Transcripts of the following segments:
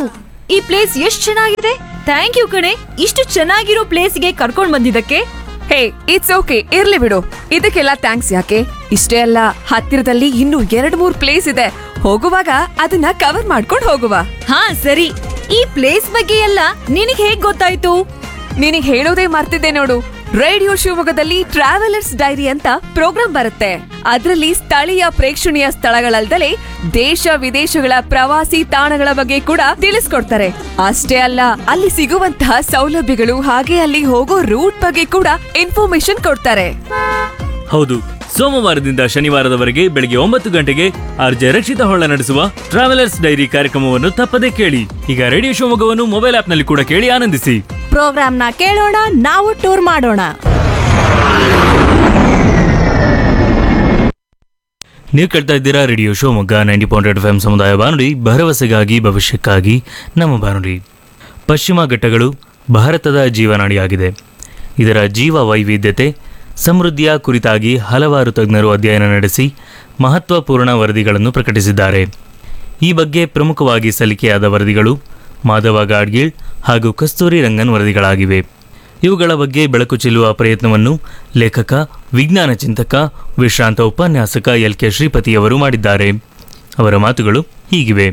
wow ಈ place ಎಷ್ಟ್ ಚೆನ್ನಾಗಿದೆ ಥ್ಯಾಂಕ್ ಯು ಕಣೆ ಇಷ್ಟು ಚೆನ್ನಾಗಿರೋ ಪ್ಲೇಸ್ಗೆ ಕರ್ಕೊಂಡ್ ಬಂದಿದ್ದಕ್ಕೆ ಹೇ ಇಟ್ಸ್ ಓಕೆ ಇರ್ಲಿ ಬಿಡು ಇದಕ್ಕೆಲ್ಲ ಥ್ಯಾಂಕ್ಸ್ ಯಾಕೆ ಇಷ್ಟೇ ಅಲ್ಲ ಹತ್ತಿರದಲ್ಲಿ ಇನ್ನೂ ಎರಡ್ ಮೂರ್ ಪ್ಲೇಸ್ ಇದೆ ಹೋಗುವಾಗ ಅದನ್ನ ಕವರ್ ಮಾಡ್ಕೊಂಡು ಹೋಗುವ ಹಾ ಸರಿ ಈ ಪ್ಲೇಸ್ ಬಗ್ಗೆ ಎಲ್ಲ ನಿನಗ್ ಹೇಗ್ ಗೊತ್ತಾಯ್ತು ನಿನಗ್ ಹೇಳೋದೇ ಮರ್ತಿದ್ದೆ ನೋಡು ರೇಡಿಯೋ ಶಿವಮೊಗ್ಗದಲ್ಲಿ ಟ್ರಾವೆಲರ್ಸ್ ಡೈರಿ ಅಂತ ಪ್ರೋಗ್ರಾಂ ಬರುತ್ತೆ ಅದರಲ್ಲಿ ಸ್ಥಳೀಯ ಪ್ರೇಕ್ಷಣೀಯ ಸ್ಥಳಗಳಲ್ದಲೆ ದೇಶ ವಿದೇಶಗಳ ಪ್ರವಾಸಿ ತಾಣಗಳ ಬಗ್ಗೆ ಕೂಡ ತಿಳಿಸ್ಕೊಡ್ತಾರೆ ಅಷ್ಟೇ ಅಲ್ಲ ಅಲ್ಲಿ ಸಿಗುವಂತಹ ಸೌಲಭ್ಯಗಳು ಹಾಗೆ ಅಲ್ಲಿ ಹೋಗೋ ರೂಟ್ ಬಗ್ಗೆ ಕೂಡ ಇನ್ಫಾರ್ಮೇಶನ್ ಕೊಡ್ತಾರೆ ಹೌದು ಸೋಮವಾರದಿಂದ ಶನಿವಾರದವರೆಗೆ ಬೆಳಗ್ಗೆ ಒಂಬತ್ತು ಗಂಟೆಗೆ ಆರ್ಜೆ ರಕ್ಷಿತ ಹೊಳ್ಳ ನಡೆಸುವ ಟ್ರಾವೆಲರ್ಸ್ ಡೈರಿ ಕಾರ್ಯಕ್ರಮವನ್ನು ತಪ್ಪದೇ ಕೇಳಿ ಈಗ ರೇಡಿಯೋ ಶಿವಮೊಗ್ಗವನ್ನು ಮೊಬೈಲ್ ಆಪ್ನಲ್ಲಿ ಕೂಡ ಕೇಳಿ ಆನಂದಿಸಿ ಪ್ರೋಗ್ರಾಮ್ನ ಕೇಳೋಣ ನಾವು ಟೂರ್ ಮಾಡೋಣ ನೀವು ಕೇಳ್ತಾ ಇದ್ದೀರಾ radio Shivamogga ninety point F M ಸಮುದಾಯ ಬಾನುಲಿ ಭರವಸೆಗಾಗಿ ಭವಿಷ್ಯಕ್ಕಾಗಿ ನಮ್ಮ ಬಾನುಲಿ ಪಶ್ಚಿಮ ಘಟ್ಟಗಳು ಭಾರತದ ಜೀವನಾಡಿಯಾಗಿದೆ ಇದರ ಜೀವ ವೈವಿಧ್ಯತೆ ಸಮೃದ್ಧಿಯ ಕುರಿತಾಗಿ ಹಲವಾರು ತಜ್ಞರು ಅಧ್ಯಯನ ನಡೆಸಿ ಮಹತ್ವಪೂರ್ಣ ವರದಿಗಳನ್ನು ಪ್ರಕಟಿಸಿದ್ದಾರೆ ಈ ಬಗ್ಗೆ ಪ್ರಮುಖವಾಗಿ ಸಲ್ಲಿಕೆಯಾದ ವರದಿಗಳು ಮಾಧವ ಗಾಡ್ಗೀಳ್ ಹಾಗೂ ಕಸ್ತೂರಿ ರಂಗನ್ ವರದಿಗಳಾಗಿವೆ ಇವುಗಳ ಬಗ್ಗೆ ಬೆಳಕು ಚೆಲ್ಲುವ ಪ್ರಯತ್ನವನ್ನು ಲೇಖಕ ವಿಜ್ಞಾನ ಚಿಂತಕ ವಿಶ್ರಾಂತ ಉಪನ್ಯಾಸಕ ಎಲ್ ಕೆ ಶ್ರೀಪತಿಯವರು ಮಾಡಿದ್ದಾರೆ ಅವರ ಮಾತುಗಳು ಹೀಗಿವೆ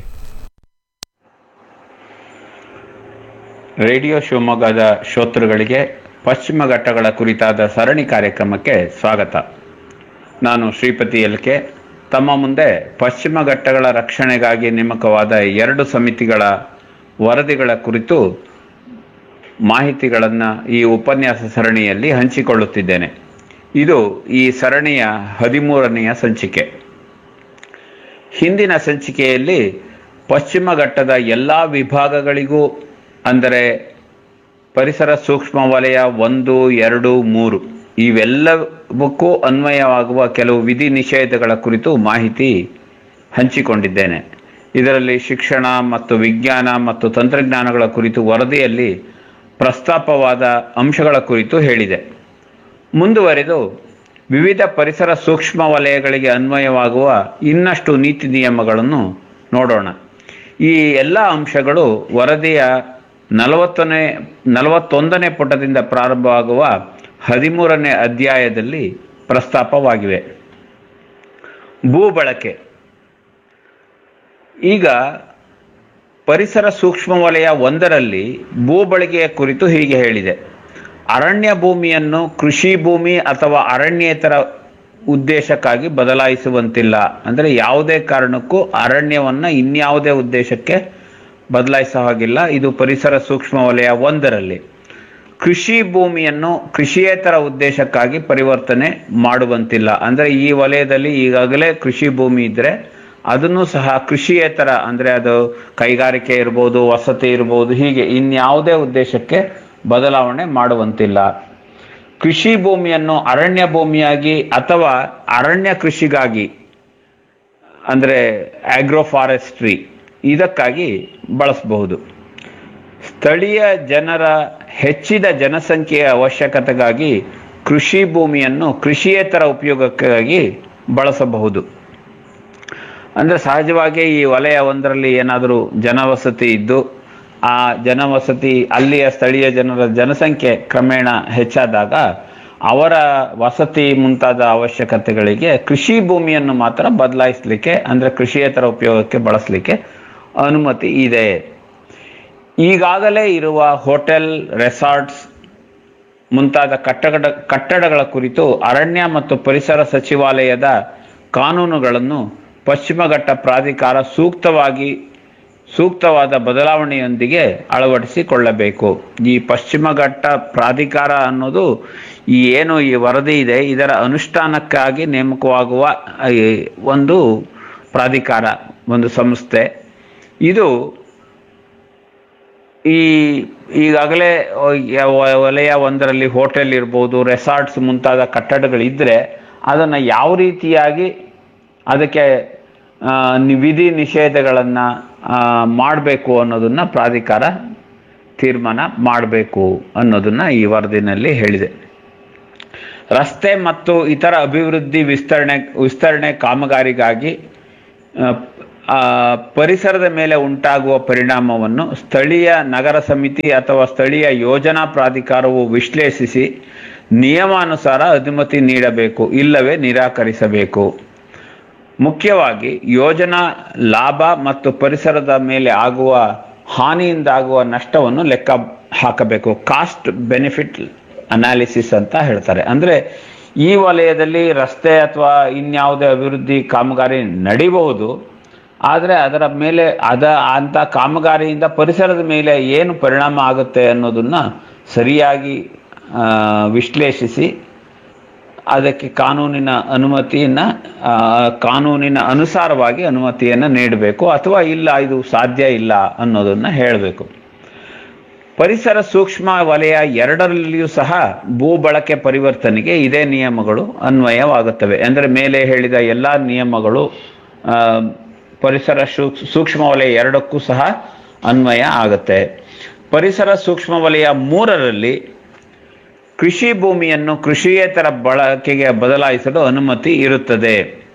ರೇಡಿಯೋ ಶಿವಮೊಗ್ಗದ ಶ್ರೋತೃಗಳಿಗೆ ಪಶ್ಚಿಮ ಘಟ್ಟಗಳ ಕುರಿತಾದ ಸರಣಿ ಕಾರ್ಯಕ್ರಮಕ್ಕೆ ಸ್ವಾಗತ ನಾನು ಶ್ರೀಪತಿ ಎಲ್ ಕೆ ತಮ್ಮ ಮುಂದೆ ಪಶ್ಚಿಮ ಘಟ್ಟಗಳ ರಕ್ಷಣೆಗಾಗಿ ನೇಮಕವಾದ ಎರಡು ಸಮಿತಿಗಳ ವರದಿಗಳ ಕುರಿತು ಮಾಹಿತಿಗಳನ್ನು ಈ ಉಪನ್ಯಾಸ ಸರಣಿಯಲ್ಲಿ ಹಂಚಿಕೊಳ್ಳುತ್ತಿದ್ದೇನೆ ಇದು ಈ ಸರಣಿಯ ಹದಿಮೂರನೆಯ ಸಂಚಿಕೆ ಹಿಂದಿನ ಸಂಚಿಕೆಯಲ್ಲಿ ಪಶ್ಚಿಮ ಘಟ್ಟದ ಎಲ್ಲ ವಿಭಾಗಗಳಿಗೂ ಅಂದರೆ ಪರಿಸರ ಸೂಕ್ಷ್ಮ ವಲಯ ಒಂದು ಎರಡು ಮೂರು ಇವೆಲ್ಲವಕ್ಕೂ ಅನ್ವಯವಾಗುವ ಕೆಲವು ವಿಧಿ ನಿಷೇಧಗಳ ಕುರಿತು ಮಾಹಿತಿ ಹಂಚಿಕೊಂಡಿದ್ದೇನೆ ಇದರಲ್ಲಿ ಶಿಕ್ಷಣ ಮತ್ತು ವಿಜ್ಞಾನ ಮತ್ತು ತಂತ್ರಜ್ಞಾನಗಳ ಕುರಿತು ವರದಿಯಲ್ಲಿ ಪ್ರಸ್ತಾಪವಾದ ಅಂಶಗಳ ಕುರಿತು ಹೇಳಿದೆ ಮುಂದುವರೆದು ವಿವಿಧ ಪರಿಸರ ಸೂಕ್ಷ್ಮ ವಲಯಗಳಿಗೆ ಅನ್ವಯವಾಗುವ ಇನ್ನಷ್ಟು ನೀತಿ ನಿಯಮಗಳನ್ನು ನೋಡೋಣ ಈ ಎಲ್ಲ ಅಂಶಗಳು ವರದಿಯ ನಲವತ್ತನೇ ನಲವತ್ತೊಂದನೇ ಪುಟದಿಂದ ಪ್ರಾರಂಭವಾಗುವ ಹದಿಮೂರನೇ ಅಧ್ಯಾಯದಲ್ಲಿ ಪ್ರಸ್ತಾಪವಾಗಿವೆ ಭೂ ಬಳಕೆ ಈಗ ಪರಿಸರ ಸೂಕ್ಷ್ಮ ವಲಯ ಒಂದರಲ್ಲಿ ಭೂ ಬಳಕೆಯ ಕುರಿತು ಹೀಗೆ ಹೇಳಿದೆ ಅರಣ್ಯ ಭೂಮಿಯನ್ನು ಕೃಷಿ ಭೂಮಿ ಅಥವಾ ಅರಣ್ಯೇತರ ಉದ್ದೇಶಕ್ಕಾಗಿ ಬದಲಾಯಿಸುವಂತಿಲ್ಲ ಅಂದರೆ ಯಾವುದೇ ಕಾರಣಕ್ಕೂ ಅರಣ್ಯವನ್ನು ಇನ್ಯಾವುದೇ ಉದ್ದೇಶಕ್ಕೆ ಬದಲಾಯಿಸೋ ಹಾಗಿಲ್ಲ ಇದು ಪರಿಸರ ಸೂಕ್ಷ್ಮ ವಲಯ ಒಂದರಲ್ಲಿ ಕೃಷಿ ಭೂಮಿಯನ್ನು ಕೃಷಿಯೇತರ ಉದ್ದೇಶಕ್ಕಾಗಿ ಪರಿವರ್ತನೆ ಮಾಡುವಂತಿಲ್ಲ ಅಂದರೆ ಈ ವಲಯದಲ್ಲಿ ಈಗಾಗಲೇ ಕೃಷಿ ಭೂಮಿ ಇದ್ದರೆ ಅದನ್ನು ಸಹ ಕೃಷಿಯೇತರ ಅಂದರೆ ಅದು ಕೈಗಾರಿಕೆ ಇರ್ಬೋದು ವಸತಿ ಇರ್ಬೋದು ಹೀಗೆ ಇನ್ಯಾವುದೇ ಉದ್ದೇಶಕ್ಕೆ ಬದಲಾವಣೆ ಮಾಡುವಂತಿಲ್ಲ ಕೃಷಿ ಭೂಮಿಯನ್ನು ಅರಣ್ಯ ಭೂಮಿಯಾಗಿ ಅಥವಾ ಅರಣ್ಯ ಕೃಷಿಗಾಗಿ ಅಂದರೆ ಆಗ್ರೋ ಫಾರೆಸ್ಟ್ರಿ ಇದಕ್ಕಾಗಿ ಬಳಸಬಹುದು ಸ್ಥಳೀಯ ಜನರ ಹೆಚ್ಚಿದ ಜನಸಂಖ್ಯೆಯ ಅವಶ್ಯಕತೆಗಾಗಿ ಕೃಷಿ ಭೂಮಿಯನ್ನು ಕೃಷಿಯೇತರ ಉಪಯೋಗಕ್ಕಾಗಿ ಬಳಸಬಹುದು ಅಂದರೆ ಸಹಜವಾಗಿ ಈ ವಲಯ ಒಂದರಲ್ಲಿ ಏನಾದರೂ ಜನವಸತಿ ಇದ್ದು ಆ ಜನವಸತಿ ಅಲ್ಲಿಯ ಸ್ಥಳೀಯ ಜನರ ಜನಸಂಖ್ಯೆ ಕ್ರಮೇಣ ಹೆಚ್ಚಾದಾಗ ಅವರ ವಸತಿ ಮುಂತಾದ ಅವಶ್ಯಕತೆಗಳಿಗೆ ಕೃಷಿ ಭೂಮಿಯನ್ನು ಮಾತ್ರ ಬದಲಾಯಿಸಲಿಕ್ಕೆ ಅಂದರೆ ಕೃಷಿಯೇತರ ಉಪಯೋಗಕ್ಕೆ ಬಳಸಲಿಕ್ಕೆ ಅನುಮತಿ ಇದೆ ಈಗಾಗಲೇ ಇರುವ ಹೋಟೆಲ್ ರೆಸಾರ್ಟ್ಸ್ ಮುಂತಾದ ಕಟ್ಟಡ ಕಟ್ಟಡಗಳ ಕುರಿತು ಅರಣ್ಯ ಮತ್ತು ಪರಿಸರ ಸಚಿವಾಲಯದ ಕಾನೂನುಗಳನ್ನು ಪಶ್ಚಿಮ ಘಟ್ಟ ಪ್ರಾಧಿಕಾರ ಸೂಕ್ತವಾಗಿ ಸೂಕ್ತವಾದ ಬದಲಾವಣೆಯೊಂದಿಗೆ ಅಳವಡಿಸಿಕೊಳ್ಳಬೇಕು ಈ ಪಶ್ಚಿಮ ಘಟ್ಟ ಪ್ರಾಧಿಕಾರ ಅನ್ನೋದು ಈ ಏನು ಈ ವರದಿ ಇದೆ ಇದರ ಅನುಷ್ಠಾನಕ್ಕಾಗಿ ನೇಮಕವಾಗುವ ಈ ಒಂದು ಪ್ರಾಧಿಕಾರ ಒಂದು ಸಂಸ್ಥೆ ಇದು ಈ ಈಗಾಗಲೇ ವಲಯ ಒಂದರಲ್ಲಿ ಹೋಟೆಲ್ ಇರ್ಬೋದು ರೆಸಾರ್ಟ್ಸ್ ಮುಂತಾದ ಕಟ್ಟಡಗಳಿದ್ದರೆ ಅದನ್ನು ಯಾವ ರೀತಿಯಾಗಿ ಅದಕ್ಕೆ ಆ, ನಿ- ವಿಧಿ ನಿಷೇಧಗಳನ್ನು ಮಾಡಬೇಕು ಅನ್ನೋದನ್ನ ಪ್ರಾಧಿಕಾರ ತೀರ್ಮಾನ ಮಾಡಬೇಕು ಅನ್ನೋದನ್ನ ಈ ವರದಿನಲ್ಲಿ ಹೇಳಿದೆ ರಸ್ತೆ ಮತ್ತು ಇತರ ಅಭಿವೃದ್ಧಿ ವಿಸ್ತರಣೆ ವಿಸ್ತರಣೆ ಕಾಮಗಾರಿಗಾಗಿ ಆ, ಆ, ಪರಿಸರದ ಮೇಲೆ ಉಂಟಾಗುವ ಪರಿಣಾಮವನ್ನು ಸ್ಥಳೀಯ ನಗರ ಸಮಿತಿ ಅಥವಾ ಸ್ಥಳೀಯ ಯೋಜನಾ ಪ್ರಾಧಿಕಾರವು ವಿಶ್ಲೇಷಿಸಿ ನಿಯಮಾನುಸಾರ ಅನುಮತಿ ನೀಡಬೇಕು ಇಲ್ಲವೇ ನಿರಾಕರಿಸಬೇಕು ಮುಖ್ಯವಾಗಿ ಯೋಜನಾ ಲಾಭ ಮತ್ತು ಪರಿಸರದ ಮೇಲೆ ಆಗುವ ಹಾನಿಯಿಂದಾಗುವ ನಷ್ಟವನ್ನು ಲೆಕ್ಕ ಹಾಕಬೇಕು ಕಾಸ್ಟ್ ಬೆನಿಫಿಟ್ ಅನಾಲಿಸಿಸ್ ಅಂತ ಹೇಳ್ತಾರೆ ಅಂದ್ರೆ ಈ ವಲಯದಲ್ಲಿ ರಸ್ತೆ ಅಥವಾ ಇನ್ಯಾವುದೇ ಅಭಿವೃದ್ಧಿ ಕಾಮಗಾರಿ ನಡಿಬಹುದು ಆದರೆ ಅದರ ಮೇಲೆ ಅದ ಅಂತ ಕಾಮಗಾರಿಯಿಂದ ಪರಿಸರದ ಮೇಲೆ ಏನು ಪರಿಣಾಮ ಆಗುತ್ತೆ ಅನ್ನೋದನ್ನ ಸರಿಯಾಗಿ ಆ, ವಿಶ್ಲೇಷಿಸಿ ಅದಕ್ಕೆ ಕಾನೂನಿನ ಅನುಮತಿಯನ್ನ ಆ, ಕಾನೂನಿನ ಅನುಸಾರವಾಗಿ ಅನುಮತಿಯನ್ನು ನೀಡಬೇಕು ಅಥವಾ ಇಲ್ಲ ಇದು ಸಾಧ್ಯ ಇಲ್ಲ ಅನ್ನೋದನ್ನ ಹೇಳಬೇಕು ಪರಿಸರ ಸೂಕ್ಷ್ಮ ವಲಯ ಎರಡರಲ್ಲಿಯೂ ಸಹ ಭೂ ಬಳಕೆ ಪರಿವರ್ತನೆಗೆ ಇದೇ ನಿಯಮಗಳು ಅನ್ವಯವಾಗುತ್ತವೆ ಅಂದರೆ ಮೇಲೆ ಹೇಳಿದ ಎಲ್ಲ ನಿಯಮಗಳು ಆ, ಪರಿಸರ ಸೂಕ್- ಸೂಕ್ಷ್ಮ ವಲಯ ಎರಡಕ್ಕೂ ಸಹ ಅನ್ವಯ ಆಗುತ್ತೆ ಪರಿಸರ ಸೂಕ್ಷ್ಮ ವಲಯ ಮೂರರಲ್ಲಿ ಕೃಷಿ ಭೂಮಿಯನ್ನು ಕೃಷಿಯೇತರ ಬಳಕೆಗೆ ಬದಲಾಯಿಸಲು ಅನುಮತಿ ಇರುತ್ತದೆ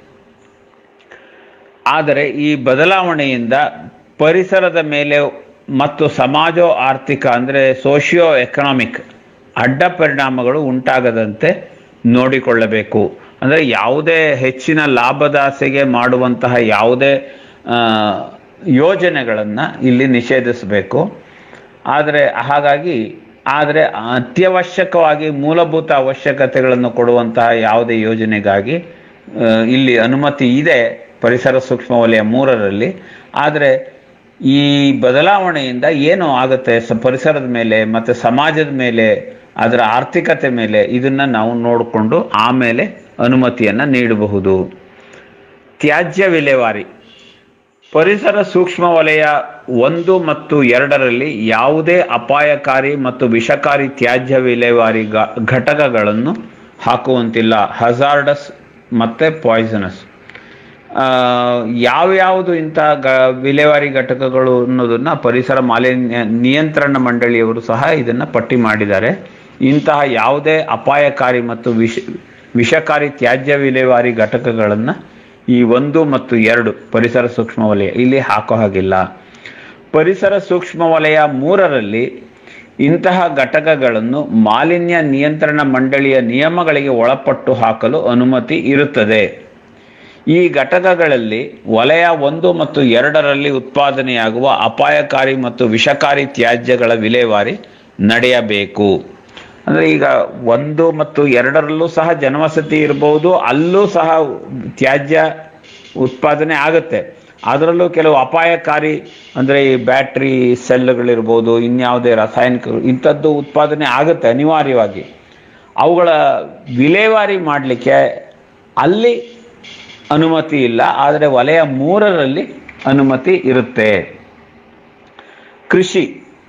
ಆದರೆ ಈ ಬದಲಾವಣೆಯಿಂದ ಪರಿಸರದ ಮೇಲೆ ಮತ್ತು ಸಮಾಜೋ ಆರ್ಥಿಕ ಅಂದರೆ ಸೋಷಿಯೋ ಎಕನಾಮಿಕ್ ಅಡ್ಡ ಪರಿಣಾಮಗಳು ಉಂಟಾಗದಂತೆ ನೋಡಿಕೊಳ್ಳಬೇಕು ಅಂದರೆ ಯಾವುದೇ ಹೆಚ್ಚಿನ ಲಾಭದಾಸೆಗೆ ಮಾಡುವಂತಹ ಯಾವುದೇ ಆ, ಯೋಜನೆಗಳನ್ನು ಇಲ್ಲಿ ನಿಷೇಧಿಸಬೇಕು ಆದರೆ ಹಾಗಾಗಿ ಆದರೆ ಅತ್ಯವಶ್ಯಕವಾಗಿ ಮೂಲಭೂತ ಅವಶ್ಯಕತೆಗಳನ್ನು ಕೊಡುವಂತಹ ಯಾವುದೇ ಯೋಜನೆಗಾಗಿ ಆ, ಇಲ್ಲಿ ಅನುಮತಿ ಇದೆ ಪರಿಸರ ಸೂಕ್ಷ್ಮ ವಲಯ ಮೂರರಲ್ಲಿ ಆದರೆ ಈ ಬದಲಾವಣೆಯಿಂದ ಏನು ಆಗುತ್ತೆ ಸ ಪರಿಸರದ ಮೇಲೆ ಮತ್ತು ಸಮಾಜದ ಮೇಲೆ ಅದರ ಆರ್ಥಿಕತೆ ಮೇಲೆ ಇದನ್ನ ನಾವು ನೋಡಿಕೊಂಡು ಆಮೇಲೆ ಅನುಮತಿಯನ್ನು ನೀಡಬಹುದು ತ್ಯಾಜ್ಯ ವಿಲೇವಾರಿ ಪರಿಸರ ಸೂಕ್ಷ್ಮ ವಲಯ ಒಂದು ಮತ್ತು ಎರಡರಲ್ಲಿ ಯಾವುದೇ ಅಪಾಯಕಾರಿ ಮತ್ತು ವಿಷಕಾರಿ ತ್ಯಾಜ್ಯ ವಿಲೇವಾರಿ ಗ- ಘಟಕಗಳನ್ನು ಹಾಕುವಂತಿಲ್ಲ ಹಜಾರ್ಡಸ್ ಮತ್ತೆ ಪಾಯ್ಸನಸ್ ಯಾವ್ಯಾವುದು ಇಂಥ ಗ ವಿಲೇವಾರಿ ಘಟಕಗಳು ಅನ್ನೋದನ್ನ ಪರಿಸರ ಮಾಲಿನ್ಯ ನಿಯಂತ್ರಣ ಮಂಡಳಿಯವರು ಸಹ ಇದನ್ನ ಪಟ್ಟಿ ಮಾಡಿದ್ದಾರೆ ಇಂತಹ ಯಾವುದೇ ಅಪಾಯಕಾರಿ ಮತ್ತು ವಿಷ ವಿಷಕಾರಿ ತ್ಯಾಜ್ಯ ವಿಲೇವಾರಿ ಘಟಕಗಳನ್ನು ಈ ಒಂದು ಮತ್ತು ಎರಡು ಪರಿಸರ ಸೂಕ್ಷ್ಮ ವಲಯ ಇಲ್ಲಿ ಹಾಕೋ ಹಾಗಿಲ್ಲ ಪರಿಸರ ಸೂಕ್ಷ್ಮ ವಲಯ ಮೂರರಲ್ಲಿ ಇಂತಹ ಘಟಕಗಳನ್ನು ಮಾಲಿನ್ಯ ನಿಯಂತ್ರಣ ಮಂಡಳಿಯ ನಿಯಮಗಳಿಗೆ ಒಳಪಟ್ಟು ಹಾಕಲು ಅನುಮತಿ ಇರುತ್ತದೆ ಈ ಘಟಕಗಳಲ್ಲಿ ವಲಯ ಒಂದು ಮತ್ತು ಎರಡರಲ್ಲಿ ಉತ್ಪಾದನೆಯಾಗುವ ಅಪಾಯಕಾರಿ ಮತ್ತು ವಿಷಕಾರಿ ತ್ಯಾಜ್ಯಗಳ ವಿಲೇವಾರಿ ನಡೆಯಬೇಕು ಅಂದ್ರೆ ಈಗ ಒಂದು ಮತ್ತು ಎರಡರಲ್ಲೂ ಸಹ ಜನವಸತಿ ಇರಬಹುದು ಅಲ್ಲೂ ಸಹ ತ್ಯಾಜ್ಯ ಉತ್ಪಾದನೆ ಆಗುತ್ತೆ ಅದರಲ್ಲೂ ಕೆಲವು ಅಪಾಯಕಾರಿ ಅಂದ್ರೆ ಈ ಬ್ಯಾಟ್ರಿ ಸೆಲ್ಗಳಿರ್ಬೋದು ಇನ್ಯಾವುದೇ ರಾಸಾಯನಿಕ ಇಂಥದ್ದು ಉತ್ಪಾದನೆ ಆಗುತ್ತೆ ಅನಿವಾರ್ಯವಾಗಿ ಅವುಗಳ ವಿಲೇವಾರಿ ಮಾಡಲಿಕ್ಕೆ ಅಲ್ಲಿ ಅನುಮತಿ ಇಲ್ಲ ಆದರೆ ವಲಯ ಮೂರರಲ್ಲಿ ಅನುಮತಿ ಇರುತ್ತೆ ಕೃಷಿ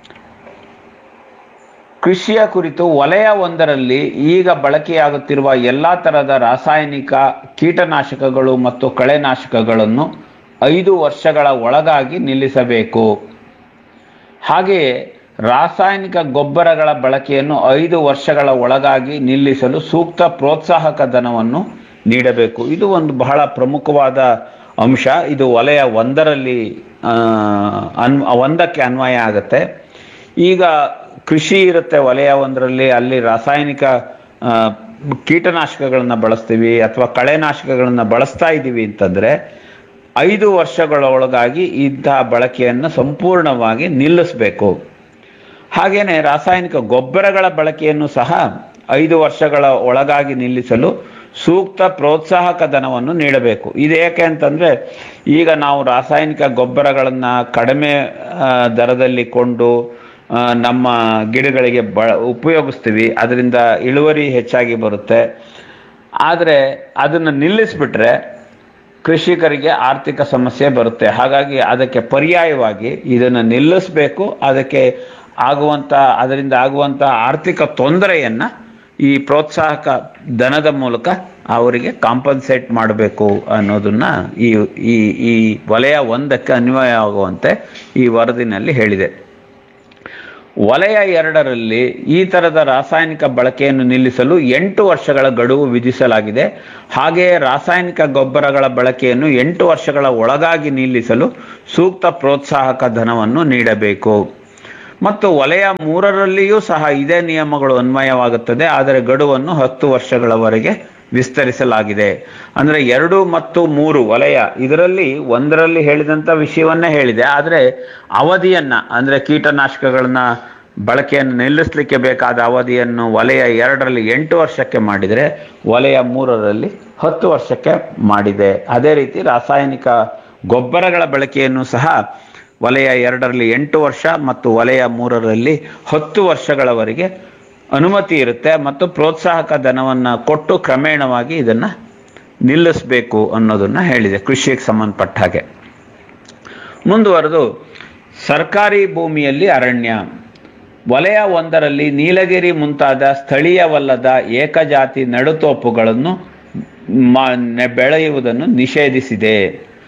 ಕೃಷಿಯ ಕುರಿತು ವಲಯ ಒಂದರಲ್ಲಿ ಈಗ ಬಳಕೆಯಾಗುತ್ತಿರುವ ಎಲ್ಲ ತರಹದ ರಾಸಾಯನಿಕ ಕೀಟನಾಶಕಗಳು ಮತ್ತು ಕಳೆನಾಶಕಗಳನ್ನು ಐದು ವರ್ಷಗಳ ಒಳಗಾಗಿ ನಿಲ್ಲಿಸಬೇಕು ಹಾಗೆಯೇ ರಾಸಾಯನಿಕ ಗೊಬ್ಬರಗಳ ಬಳಕೆಯನ್ನು ಐದು ವರ್ಷಗಳ ಒಳಗಾಗಿ ನಿಲ್ಲಿಸಲು ಸೂಕ್ತ ಪ್ರೋತ್ಸಾಹಕ ಧನವನ್ನು ನೀಡಬೇಕು ಇದು ಒಂದು ಬಹಳ ಪ್ರಮುಖವಾದ ಅಂಶ ಇದು ವಲಯ ಒಂದರಲ್ಲಿ ಆ, ಅನ್ ಒಂದಕ್ಕೆ ಅನ್ವಯ ಆಗುತ್ತೆ ಈಗ ಕೃಷಿ ಇರುತ್ತೆ ವಲಯ ಒಂದರಲ್ಲಿ ಅಲ್ಲಿ ರಾಸಾಯನಿಕ ಆ, ಕೀಟನಾಶಕಗಳನ್ನ ಬಳಸ್ತೀವಿ ಅಥವಾ ಕಳೆನಾಶಕಗಳನ್ನ ಬಳಸ್ತಾ ಇದ್ದೀವಿ ಅಂತಂದ್ರೆ ಐದು ವರ್ಷಗಳ ಒಳಗಾಗಿ ಇಂತಹ ಬಳಕೆಯನ್ನು ಸಂಪೂರ್ಣವಾಗಿ ನಿಲ್ಲಿಸಬೇಕು ಹಾಗೇನೆ ರಾಸಾಯನಿಕ ಗೊಬ್ಬರಗಳ ಬಳಕೆಯನ್ನು ಸಹ ಐದು ವರ್ಷಗಳ ಒಳಗಾಗಿ ನಿಲ್ಲಿಸಲು ಸೂಕ್ತ ಪ್ರೋತ್ಸಾಹಕ ಧನವನ್ನು ನೀಡಬೇಕು ಇದು ಏಕೆ ಅಂತಂದ್ರೆ ಈಗ ನಾವು ರಾಸಾಯನಿಕ ಗೊಬ್ಬರಗಳನ್ನ ಕಡಿಮೆ ಆ, ದರದಲ್ಲಿ ಕೊಂಡು ಆ, ನಮ್ಮ ಗಿಡಗಳಿಗೆ ಬ ಉಪಯೋಗಿಸ್ತೀವಿ ಅದರಿಂದ ಇಳುವರಿ ಹೆಚ್ಚಾಗಿ ಬರುತ್ತೆ ಆದರೆ ಅದನ್ನು ನಿಲ್ಲಿಸ್ಬಿಟ್ರೆ ಕೃಷಿಕರಿಗೆ ಆರ್ಥಿಕ ಸಮಸ್ಯೆ ಬರುತ್ತೆ ಹಾಗಾಗಿ ಅದಕ್ಕೆ ಪರ್ಯಾಯವಾಗಿ ಇದನ್ನು ನಿಲ್ಲಿಸಬೇಕು ಅದಕ್ಕೆ ಆಗುವಂತ ಅದರಿಂದ ಆಗುವಂತ ಆರ್ಥಿಕ ತೊಂದರೆಯನ್ನ ಈ ಪ್ರೋತ್ಸಾಹಕ ಧನದ ಮೂಲಕ ಅವರಿಗೆ ಕಾಂಪನ್ಸೇಟ್ ಮಾಡಬೇಕು ಅನ್ನೋದನ್ನ ಈ ಈ ಈ ವಲಯ ಒಂದಕ್ಕೆ ಅನ್ವಯ ಆಗುವಂತೆ ಈ ವರದಿನಲ್ಲಿ ಹೇಳಿದೆ ವಲಯ ಎರಡರಲ್ಲಿ ಈ ತರದ ರಾಸಾಯನಿಕ ಬಳಕೆಯನ್ನು ನಿಲ್ಲಿಸಲು ಎಂಟು ವರ್ಷಗಳ ಗಡುವು ವಿಧಿಸಲಾಗಿದೆ ಹಾಗೆಯೇ ರಾಸಾಯನಿಕ ಗೊಬ್ಬರಗಳ ಬಳಕೆಯನ್ನು ಎಂಟು ವರ್ಷಗಳ ಒಳಗಾಗಿ ನಿಲ್ಲಿಸಲು ಸೂಕ್ತ ಪ್ರೋತ್ಸಾಹಕ ಧನವನ್ನು ನೀಡಬೇಕು ಮತ್ತು ವಲಯ ಮೂರರಲ್ಲಿಯೂ ಸಹ ಇದೇ ನಿಯಮಗಳು ಅನ್ವಯವಾಗುತ್ತದೆ ಆದರೆ ಗಡುವನ್ನು ಹತ್ತು ವರ್ಷಗಳವರೆಗೆ ವಿಸ್ತರಿಸಲಾಗಿದೆ ಅಂದ್ರೆ ಎರಡು ಮತ್ತು ಮೂರು ವಲಯ ಇದರಲ್ಲಿ ಒಂದರಲ್ಲಿ ಹೇಳಿದಂತ ವಿಷಯವನ್ನೇ ಹೇಳಿದೆ ಆದರೆ ಅವಧಿಯನ್ನ ಅಂದ್ರೆ ಕೀಟನಾಶಕಗಳನ್ನ ಬಳಕೆಯನ್ನು ನಿಲ್ಲಿಸಲಿಕ್ಕೆ ಬೇಕಾದ ಅವಧಿಯನ್ನು ವಲಯ ಎರಡರಲ್ಲಿ ಎಂಟು ವರ್ಷಕ್ಕೆ ಮಾಡಿದರೆ ವಲಯ ಮೂರರಲ್ಲಿ ಹತ್ತು ವರ್ಷಕ್ಕೆ ಮಾಡಿದೆ ಅದೇ ರೀತಿ ರಾಸಾಯನಿಕ ಗೊಬ್ಬರಗಳ ಬಳಕೆಯನ್ನು ಸಹ ವಲಯ ಎರಡರಲ್ಲಿ ಎಂಟು ವರ್ಷ ಮತ್ತು ವಲಯ ಮೂರರಲ್ಲಿ ಹತ್ತು ವರ್ಷಗಳವರೆಗೆ ಅನುಮತಿ ಇರುತ್ತೆ ಮತ್ತು ಪ್ರೋತ್ಸಾಹಕ ಧನವನ್ನು ಕೊಟ್ಟು ಕ್ರಮೇಣವಾಗಿ ಇದನ್ನು ನಿಲ್ಲಿಸಬೇಕು ಅನ್ನೋದನ್ನ ಹೇಳಿದೆ ಕೃಷಿಗೆ ಸಂಬಂಧಪಟ್ಟ ಹಾಗೆ ಮುಂದುವರೆದು ಸರ್ಕಾರಿ ಭೂಮಿಯಲ್ಲಿ ಅರಣ್ಯ ವಲಯ ಒಂದರಲ್ಲಿ ನೀಲಗಿರಿ ಮುಂತಾದ ಸ್ಥಳೀಯವಲ್ಲದ ಏಕಜಾತಿ ನಡುತೋಪುಗಳನ್ನು ಮ- ನೆ- ಬೆಳೆಯುವುದನ್ನು ನಿಷೇಧಿಸಿದೆ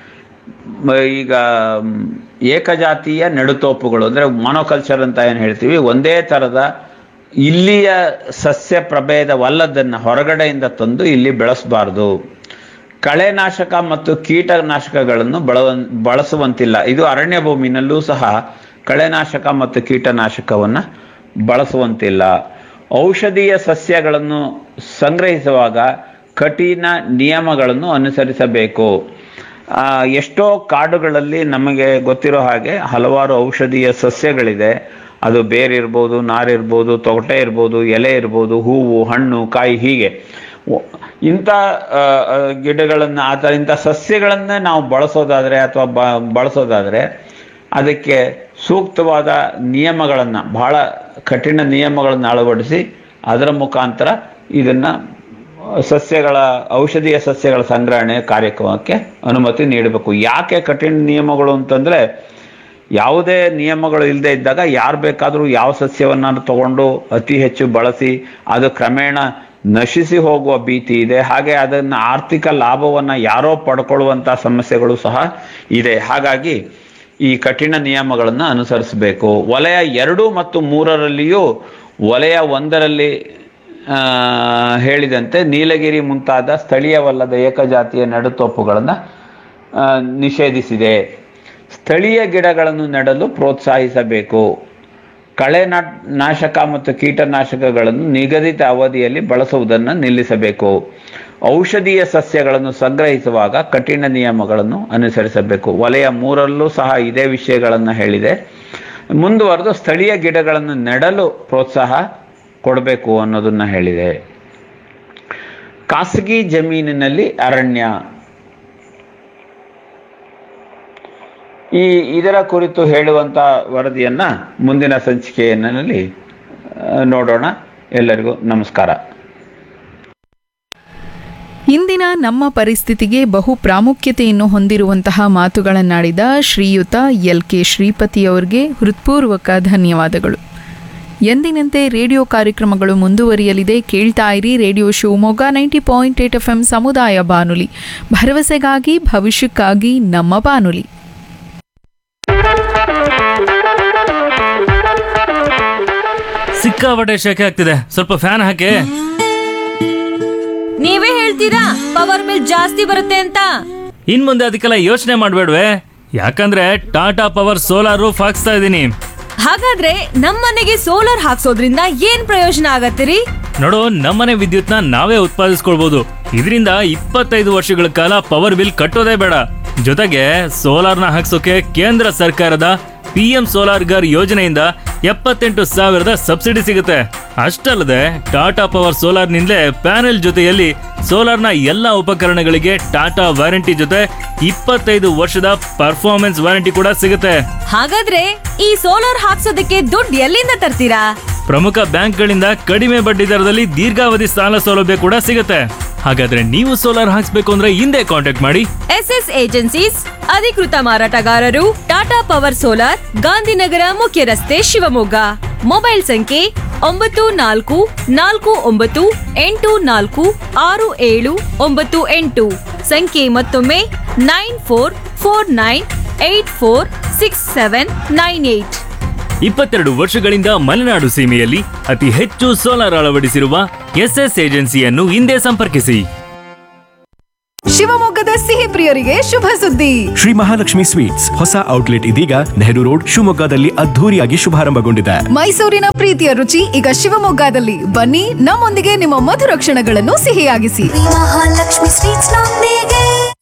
ಮ- ಈಗ ಮ್, ಏಕಜಾತಿಯ ನಡುತೋಪುಗಳು ಅಂದರೆ ಮೊನೋಕಲ್ಚರ್ ಅಂತ ಏನು ಹೇಳ್ತೀವಿ ಒಂದೇ ಥರದ ಇಲ್ಲಿಯ ಸಸ್ಯ ಪ್ರಭೇದವಲ್ಲದನ್ನು ಹೊರಗಡೆಯಿಂದ ತಂದು ಇಲ್ಲಿ ಬೆಳೆಸಬಾರ್ದು ಕಳೆನಾಶಕ ಮತ್ತು ಕೀಟನಾಶಕಗಳನ್ನು ಬಳ ಬಳಸುವಂತಿಲ್ಲ ಇದು ಅರಣ್ಯ ಭೂಮಿನಲ್ಲೂ ಸಹ ಕಳೆನಾಶಕ ಮತ್ತು ಕೀಟನಾಶಕವನ್ನು ಬಳಸುವಂತಿಲ್ಲ ಔಷಧೀಯ ಸಸ್ಯಗಳನ್ನು ಸಂಗ್ರಹಿಸುವಾಗ ಕಠಿಣ ನಿಯಮಗಳನ್ನು ಅನುಸರಿಸಬೇಕು ಆ, ಎಷ್ಟೋ ಕಾಡುಗಳಲ್ಲಿ ನಮಗೆ ಗೊತ್ತಿರೋ ಹಾಗೆ ಹಲವಾರು ಔಷಧೀಯ ಸಸ್ಯಗಳಿದೆ ಅದು ಬೇರ್ ಇರ್ಬೋದು ನಾರಿರ್ಬೋದು ತೊಗಟೆ ಇರ್ಬೋದು ಎಲೆ ಇರ್ಬೋದು ಹೂವು ಹಣ್ಣು ಕಾಯಿ ಹೀಗೆ ಒ- ಇಂಥ ಆ, ಆ, ಗಿಡಗಳನ್ನ ಆ ಥರ ಇಂಥ ಸಸ್ಯಗಳನ್ನೇ ನಾವು ಬಳಸೋದಾದ್ರೆ ಅಥವಾ ಬ- ಬಳಸೋದಾದ್ರೆ ಅದಕ್ಕೆ ಸೂಕ್ತವಾದ ನಿಯಮಗಳನ್ನು ಬಹಳ ಕಠಿಣ ನಿಯಮಗಳನ್ನು ಅಳವಡಿಸಿ ಅದರ ಮುಖಾಂತರ ಇದನ್ನ ಸಸ್ಯಗಳ ಔಷಧೀಯ ಸಸ್ಯಗಳ ಸಂಗ್ರಹಣೆ ಕಾರ್ಯಕ್ರಮಕ್ಕೆ ಅನುಮತಿ ನೀಡಬೇಕು ಯಾಕೆ ಕಠಿಣ ನಿಯಮಗಳು ಅಂತಂದ್ರೆ ಯಾವುದೇ ನಿಯಮಗಳು ಇಲ್ಲದೆ ಇದ್ದಾಗ ಯಾರು ಬೇಕಾದರೂ ಯಾವ ಸಸ್ಯವನ್ನ ತಗೊಂಡು ಅತಿ ಹೆಚ್ಚು ಬಳಸಿ ಅದು ಕ್ರಮೇಣ ನಶಿಸಿ ಹೋಗುವ ಭೀತಿ ಇದೆ ಹಾಗೆ ಅದನ್ನ ಆರ್ಥಿಕ ಲಾಭವನ್ನ ಯಾರೋ ಪಡ್ಕೊಳ್ಳುವಂತ ಸಮಸ್ಯೆಗಳು ಸಹ ಇದೆ ಹಾಗಾಗಿ ಈ ಕಠಿಣ ನಿಯಮಗಳನ್ನು ಅನುಸರಿಸಬೇಕು ವಲಯ ಎರಡು ಮತ್ತು ಮೂರರಲ್ಲಿಯೂ ವಲಯ ಒಂದರಲ್ಲಿ ಆ, ಹೇಳಿದಂತೆ ನೀಲಗಿರಿ ಮುಂತಾದ ಸ್ಥಳೀಯವಲ್ಲದ ಏಕಜಾತಿಯ ನಡುತೋಪುಗಳನ್ನು ಆ, ನಿಷೇಧಿಸಿದೆ ಸ್ಥಳೀಯ ಗಿಡಗಳನ್ನು ನೆಡಲು ಪ್ರೋತ್ಸಾಹಿಸಬೇಕು ಕಳೆ ನಾ- ನಾಶಕ ಮತ್ತು ಕೀಟನಾಶಕಗಳನ್ನು ನಿಗದಿತ ಅವಧಿಯಲ್ಲಿ ಬಳಸುವುದನ್ನು ನಿಲ್ಲಿಸಬೇಕು ಔಷಧೀಯ ಸಸ್ಯಗಳನ್ನು ಸಂಗ್ರಹಿಸುವಾಗ ಕಠಿಣ ನಿಯಮಗಳನ್ನು ಅನುಸರಿಸಬೇಕು ವಲಯ ಮೂರಲ್ಲೂ ಸಹ ಇದೇ ವಿಷಯಗಳನ್ನು ಹೇಳಿದೆ ಮುಂದುವರೆದು ಸ್ಥಳೀಯ ಗಿಡಗಳನ್ನು ನೆಡಲು ಪ್ರೋತ್ಸಾಹ ಕೊಡಬೇಕು ಅನ್ನೋದನ್ನ ಹೇಳಿದೆ ಖಾಸಗಿ ಜಮೀನಿನಲ್ಲಿ ಅರಣ್ಯ ಈ ಇದರ ಕುರಿತು ಹೇಳುವಂತ ವರದಿಯನ್ನ ಮುಂದಿನ ಸಂಚಿಕೆಯಲ್ಲಿ ಆ, ನೋಡೋಣ ಎಲ್ಲರಿಗೂ ನಮಸ್ಕಾರ ಇಂದಿನ ನಮ್ಮ ಪರಿಸ್ಥಿತಿಗೆ ಬಹು ಪ್ರಾಮುಖ್ಯತೆಯನ್ನು ಹೊಂದಿರುವಂತಹ ಮಾತುಗಳನ್ನಾಡಿದ ಶ್ರೀಯುತ ಎಲ್ ಕೆ ಶ್ರೀಪತಿಯವರಿಗೆ ಹೃತ್ಪೂರ್ವಕ ಧನ್ಯವಾದಗಳು ಎಂದಿನಂತೆ ರೇಡಿಯೋ ಕಾರ್ಯಕ್ರಮಗಳು ಮುಂದುವರಿಯಲಿದೆ ಕೇಳ್ತಾ ಇರಿ radio Shivamogga ninety point eight F M ಸಮುದಾಯ ಬಾನುಲಿ ಭರವಸೆಗಾಗಿ ಭವಿಷ್ಯಕ್ಕಾಗಿ ನಮ್ಮ ಬಾನುಲಿ ಸಿಕ್ಕಾಪಟ್ಟೆ ಶೆಕೆ ಆಗ್ತಿದೆ ಸ್ವಲ್ಪ ಫ್ಯಾನ್ ಹಾಕಿ ನೀವೇ ಹೇಳ್ತೀರಾ ಪವರ್ ಬಿಲ್ ಜಾಸ್ತಿ ಬರುತ್ತೆ ಅಂತ ಇನ್ ಮುಂದೆ ಅದಕ್ಕೆಲ್ಲ ಯೋಚನೆ ಮಾಡಬೇಡ್ವೆ ಯಾಕಂದ್ರೆ ಟಾಟಾ ಪವರ್ ಸೋಲಾರ್ ರೂಫ್ ಹಾಕ್ಸ್ತಾ ಇದ್ದೀನಿ ಹಾಗಾದ್ರೆ ನಮ್ಮನೆಗೆ ಸೋಲಾರ್ ಹಾಕ್ಸೋದ್ರಿಂದ ಏನ್ ಪ್ರಯೋಜನ ಆಗತ್ತಿರಿ ನೋಡು ನಮ್ಮನೆ ವಿದ್ಯುತ್ನ ನಾವೇ ಉತ್ಪಾದಿಸ್ಕೊಳ್ಬಹುದು ಇದರಿಂದ ಇಪ್ಪತ್ತೈದು ವರ್ಷಗಳ ಕಾಲ ಪವರ್ ಬಿಲ್ ಕಟ್ಟೋದೇ ಬೇಡ ಜೊತೆಗೆ ಸೋಲಾರ್ನ ಹಾಕ್ಸೋಕೆ ಕೇಂದ್ರ ಸರ್ಕಾರದ ಪಿ ಎಂ ಸೋಲಾರ್ ಗರ್ ಯೋಜನೆಯಿಂದ ಎಪ್ಪತ್ತೆಂಟು ಸಾವಿರದ ಸಬ್ಸಿಡಿ ಸಿಗುತ್ತೆ ಅಷ್ಟಲ್ಲದೆ ಟಾಟಾ ಪವರ್ ಸೋಲಾರ್ನಿಂದಲೇ ಪ್ಯಾನೆಲ್ ಜೊತೆಯಲ್ಲಿ ಸೋಲಾರ್ನ ಎಲ್ಲ ಉಪಕರಣಗಳಿಗೆ ಟಾಟಾ ವಾರಂಟಿ ಜೊತೆ ಇಪ್ಪತ್ತೈದು ವರ್ಷದ ಪರ್ಫಾರ್ಮೆನ್ಸ್ ವಾರಂಟಿ ಕೂಡ ಸಿಗುತ್ತೆ ಹಾಗಾದ್ರೆ ಈ ಸೋಲಾರ್ ಹಾಕ್ಸೋದಕ್ಕೆ ದುಡ್ಡು ಎಲ್ಲಿಂದ ತರ್ತೀರಾ ಪ್ರಮುಖ ಬ್ಯಾಂಕ್ಗಳಿಂದ ಕಡಿಮೆ ಬಡ್ಡಿ ದರದಲ್ಲಿ ದೀರ್ಘಾವಧಿ ಸಾಲ ಸೌಲಭ್ಯ ಕೂಡ ಸಿಗುತ್ತೆ ಹಾಗಾದ್ರೆ ನೀವು ಸೋಲಾರ್ ಹಾಕ್ಸ್ಬೇಕು ಅಂದ್ರೆ ಹಿಂದೆ ಕಾಂಟ್ಯಾಕ್ಟ್ ಮಾಡಿ ಎಸ್ ಎಸ್ ಏಜೆನ್ಸೀಸ್ ಅಧಿಕೃತ ಮಾರಾಟಗಾರರು ಟಾಟಾ ಪವರ್ ಸೋಲಾರ್ ಗಾಂಧಿನಗರ ಮುಖ್ಯ ರಸ್ತೆ ಶಿವಮೊಗ್ಗ ಮೊಬೈಲ್ ಸಂಖ್ಯೆ ಒಂಬತ್ತು ನಾಲ್ಕು ನಾಲ್ಕು ಒಂಬತ್ತು ಎಂಟು ನಾಲ್ಕು ಆರು ಏಳು ಒಂಬತ್ತು ಎಂಟು ಸಂಖ್ಯೆ ಮತ್ತೊಮ್ಮೆ nine four four nine eight four six seven nine eight ಇಪ್ಪತ್ತೆರಡು ವರ್ಷಗಳಿಂದ ಮಲೆನಾಡು ಸೀಮೆಯಲ್ಲಿ ಅತಿ ಹೆಚ್ಚು ಸೋಲಾರ್ ಅಳವಡಿಸಿರುವ ಎಸ್ಎಸ್ ಏಜೆನ್ಸಿಯನ್ನು ಹಿಂದೆ ಸಂಪರ್ಕಿಸಿ ಶಿವಮೊಗ್ಗದ ಸಿಹಿ ಪ್ರಿಯರಿಗೆ ಶುಭ ಸುದ್ದಿ ಶ್ರೀ ಮಹಾಲಕ್ಷ್ಮಿ ಸ್ವೀಟ್ಸ್ ಹೊಸ ಔಟ್ಲೆಟ್ ಇದೀಗ ನೆಹರು ರೋಡ್ ಶಿವಮೊಗ್ಗದಲ್ಲಿ ಅದ್ಧೂರಿಯಾಗಿ ಶುಭಾರಂಭಗೊಂಡಿದೆ ಮೈಸೂರಿನ ಪ್ರೀತಿಯ ರುಚಿ ಈಗ ಶಿವಮೊಗ್ಗದಲ್ಲಿ ಬನ್ನಿ ನಮ್ಮೊಂದಿಗೆ ನಿಮ್ಮ ಮಧುರ ಕ್ಷಣಗಳನ್ನು ಸಿಹಿಯಾಗಿಸಿ ಮಹಾಲಕ್ಷ್ಮಿ ಸ್ವೀಟ್ಸ್ ನೊಂದಿಗೆ